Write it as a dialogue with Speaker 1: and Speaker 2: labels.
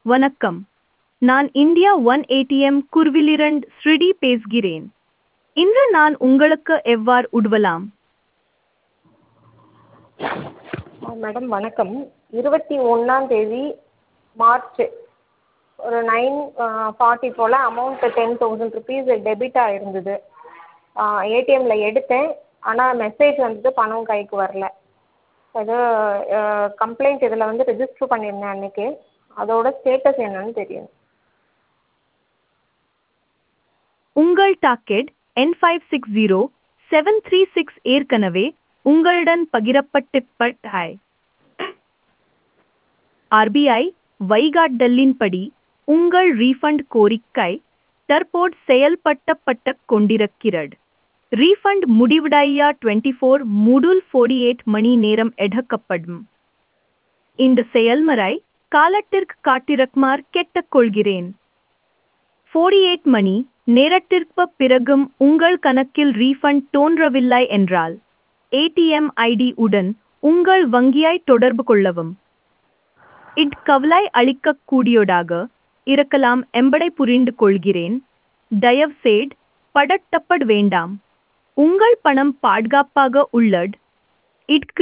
Speaker 1: வணக்கம் நான் India one ATM குர்விலிரண்ட் ஸ்ருடி பேசுகிறேன் இன்று நான் உங்களுக்கு எவ்வாறு உதவலாம்
Speaker 2: மேடம் வணக்கம் இருபத்தி ஒன்றாம் தேதி மார்ச் ஒரு நைன் ஃபார்ட்டி போல் amount ten thousand rupees debit ஆகிருந்தது ஏடிஎம்மில் எடுத்தேன் ஆனால் மெசேஜ் வந்தது பணம் கைக்கு வரல ஏதோ கம்ப்ளைண்ட் இதில் வந்து ரிஜிஸ்டர் பண்ணியிருந்தேன் அன்றைக்கி அதோட ஸ்டேட்டஸ் என்னன்னு தெரியணும்
Speaker 1: உங்கள் டாக்கெட் என் five six zero seven three six ஏற்கனவே உங்களுடன் பகிரப்பட்டிருப்பதாய் ஆர்பிஐ வழிகாட்டலின்படி உங்கள் ரீஃபண்ட் கோரிக்கை தற்போது செயல்படுத்தப்பட்டு கொண்டிருக்கிறது ரீஃபண்ட் முடிவடைய டுவெண்ட்டி ஃபோர் மூடுல் ஃபோர்டி எயிட் மணி நேரம் எடுக்கப்படும் இந்த செயல்முறை காலத்திற்கு காட்டிருக்குமாறு கேட்டுக்கொள்கிறேன் ஃபோர்டி எயிட் மணி நேரத்திற்கு பிறகும் உங்கள் கணக்கில் ரீஃபண்ட் தோன்றவில்லை என்றால் ஏடிஎம் ஐடி உடன் உங்கள் வங்கியை தொடர்பு கொள்ளவும் இட் கவலை அளிக்கக்கூடியதாக இருக்கலாம் என்பதை புரிந்து கொள்கிறேன் தயவுசெய்து படட்டப்பட வேண்டாம் உங்கள் பணம் பாதுகாப்பாக உள்ளது இட்